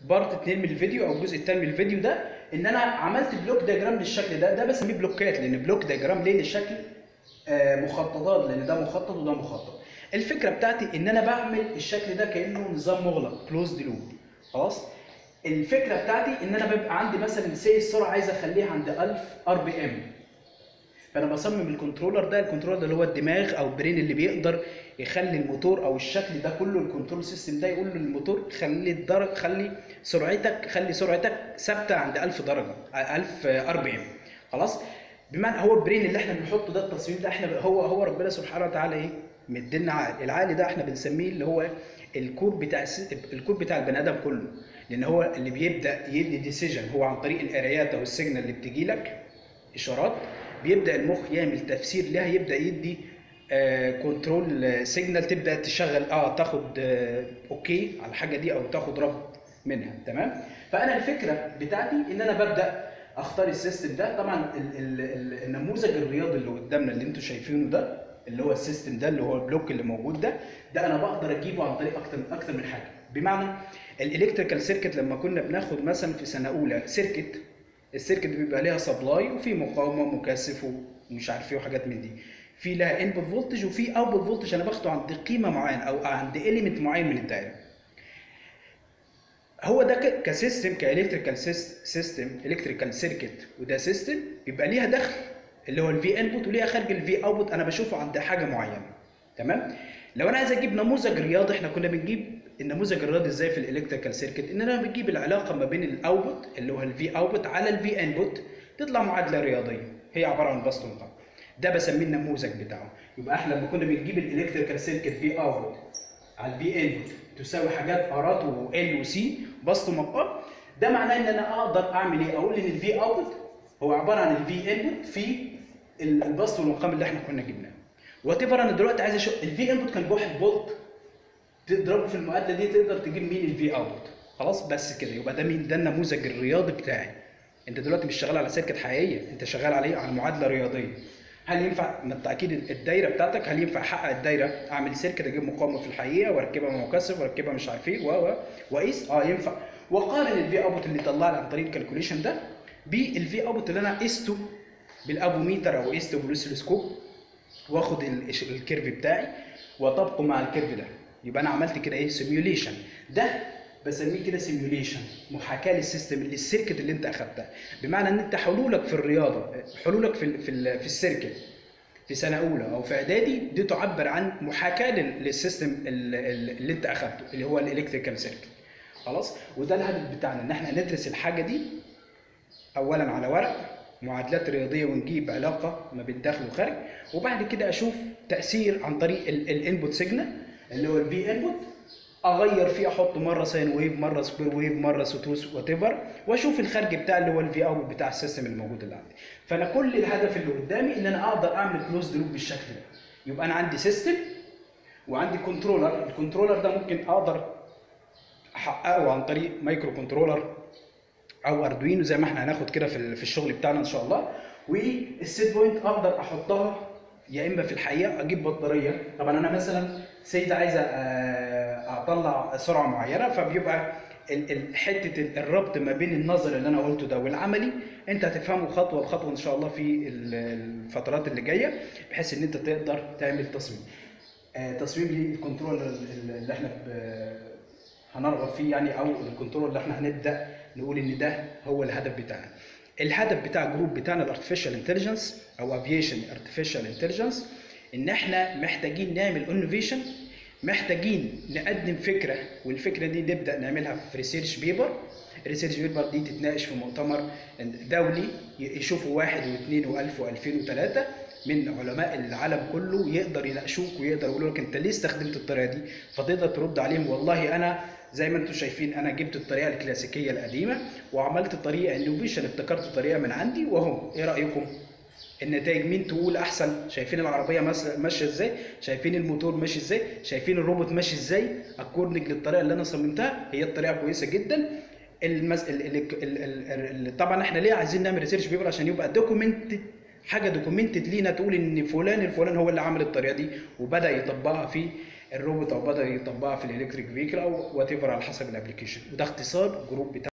بارت 2 من الفيديو او الجزء الثاني من الفيديو ده ان انا عملت بلوك دياجرام للشكل ده ده بسميه بلوكات لان بلوك دياجرام ليه للشكل آه مخططات لان ده مخطط وده مخطط الفكره بتاعتي ان انا بعمل الشكل ده كانه نظام مغلق كلوزد لوب خلاص الفكره بتاعتي ان انا بيبقى عندي مثلا سي السرعه عايز اخليها عند 1000 ار بي ام فانا بصمم الكنترولر ده الكنترولر ده اللي هو الدماغ او البرين اللي بيقدر يخلي الموتور او الشكل ده كله الكنترول سيستم ده يقول للموتور خلي الدرجه خلي سرعتك خلي سرعتك ثابته عند 1000 درجه 1000 ار بي ام خلاص بمعنى هو البرين اللي احنا بنحطه ده التصميم ده احنا هو هو ربنا سبحانه وتعالى ايه مدينا عقل العقل ده احنا بنسميه اللي هو الكور بتاع الكور بتاع البني ادم كله لان هو اللي بيبدا يدي ديسيجن هو عن طريق القرايات او السيجنال اللي بتجي لك اشارات بيبدا المخ يعمل تفسير لها يبدا يدي آه كنترول سيجنال تبدا تشغل اه تاخد آه اوكي على الحاجه دي او تاخد رفض منها تمام فانا الفكره بتاعتي ان انا ببدا اختار السيستم ده طبعا ال ال ال النموذج الرياضي اللي قدامنا اللي انتم شايفينه ده اللي هو السيستم ده اللي هو البلوك اللي موجود ده ده انا بقدر اجيبه عن طريق اكتر من اكتر من حاجه بمعنى الالكتريكال سيركت لما كنا بناخد مثلا في سنه اولى سيركت السيركت بيبقى ليها سبلاي وفي مقاومه مكثف ومش عارف ايه وحاجات من دي في لها انبوت فولتج وفي اوتبوت فولتج انا باخده عند قيمه معينه او عند اليمنت معين من الدائره هو ده كسيستم كالكتريكال سيستم الكتريكال سيركت وده سيستم بيبقى ليها دخل اللي هو الفي انبوت وليها خارج الفي اوتبوت انا بشوفه عند حاجه معينه تمام لو انا عايز اجيب نموذج رياضي احنا كنا بنجيب النموذج الرياضي ازاي في الالكتريكال سيركت ان انا بجيب العلاقه ما بين الاوتبوت اللي هو الفي اوتبوت على الفي انبوت تطلع معادله رياضيه هي عباره عن بسط ومقام ده بسميه النموذج بتاعه يبقى احنا لما كنا بنجيب الالكتريكال سيركت في اوتبوت على الفي انبوت تساوي حاجات ارات وال وسي بسط ومقام ده معناه ان انا اقدر اعمل ايه اقول ان الفي اوتبوت هو عباره عن الفي انبوت في البسط والمقام اللي احنا كنا جبناه وات ايفر انا دلوقتي عايز اشوف الفي انبوت كان ب 1 فولت تضربه في المعادله دي تقدر تجيب مين الفي اوتبوت خلاص بس كده يبقى ده مين ده النموذج الرياضي بتاعي انت دلوقتي مش شغال على سيركت حقيقيه انت شغال عليه على معادله رياضيه هل ينفع ما انت اكيد الدايره بتاعتك هل ينفع احقق الدايره اعمل سيركت اجيب مقاومه في الحقيقه واركبها مكثف واركبها مش عارف ايه و واقيس اه ينفع واقارن الفي اوتبوت اللي طلع لي عن طريق الكالكوليشن ده بالفي اوتبوت اللي انا قسته بالافوميتر او قسته بالاسلسكوب واخد الكيرف بتاعي واطبقه مع الكيرف ده يبقى انا عملت كده ايه سيميوليشن ده بسميه كده سيميوليشن محاكاه للسيستم للسيركت اللي انت اخدتها بمعنى ان انت حلولك في الرياضه حلولك في ال في, ال في السيركت في سنه اولى او في اعدادي دي تعبر عن محاكاه للسيستم اللي انت اخدته اللي هو الالكتريكال سيركت خلاص وده الهدف بتاعنا ان احنا ندرس الحاجه دي اولا على ورق معادلات رياضيه ونجيب علاقه ما بين داخل وخارج وبعد كده اشوف تاثير عن طريق الانبوت سيجنال اللي هو الفي انبوت اغير فيه احط مره ساين ويف مره سكوير ويف مره سوتوس وات ايفر واشوف الخارج بتاع اللي هو الفي اوت بتاع السيستم الموجود اللي عندي فانا كل الهدف اللي قدامي ان انا اقدر اعمل كلوز لوب بالشكل ده يبقى انا عندي سيستم وعندي كنترولر الكنترولر ده ممكن اقدر احققه عن طريق مايكرو كنترولر او اردوينو زي ما احنا هناخد كده في في الشغل بتاعنا ان شاء الله والسيت بوينت اقدر احطها يا اما في الحقيقه اجيب بطاريه طبعا انا مثلا سيد عايزه اطلع سرعه معينه فبيبقى حته الربط ما بين النظر اللي انا قلته ده والعملي انت هتفهمه خطوه بخطوه ان شاء الله في الفترات اللي جايه بحيث ان انت تقدر تعمل تصميم تصميم للكنترول اللي احنا هنرغب فيه يعني او الكنترول اللي احنا هنبدا نقول ان ده هو الهدف بتاعنا الهدف بتاع الجروب بتاعنا الارتفيشال انتليجنس او افيشن ارتفيشال انتليجنس ان احنا محتاجين نعمل انوفيشن محتاجين نقدم فكره والفكره دي نبدا نعملها في ريسيرش بيبر الريسيرش بيبر دي تتناقش في مؤتمر دولي يشوفوا واحد واثنين والف والفين وثلاثه من علماء العالم كله يقدر يناقشوك ويقدر يقولوا لك انت ليه استخدمت الطريقه دي فتقدر ترد عليهم والله انا زي ما انتم شايفين انا جبت الطريقه الكلاسيكيه القديمه وعملت طريقه انوفيشن ابتكرت طريقه من عندي واهو ايه رايكم النتائج مين تقول احسن شايفين العربيه ماشيه ازاي شايفين الموتور ماشي ازاي شايفين الروبوت ماشي ازاي اكوردنج للطريقه اللي انا صممتها هي الطريقه كويسه جدا المز... ال... ال... ال... ال... طبعا احنا ليه عايزين نعمل ريسيرش بيبر عشان يبقى دوكيومنت حاجه دوكيومنتد لينا تقول ان فلان الفلان هو اللي عمل الطريقه دي وبدا يطبقها في الروبوت او بدا يطبقها في الالكتريك فيكل او وات على حسب الابلكيشن وده اختصار جروب بتاع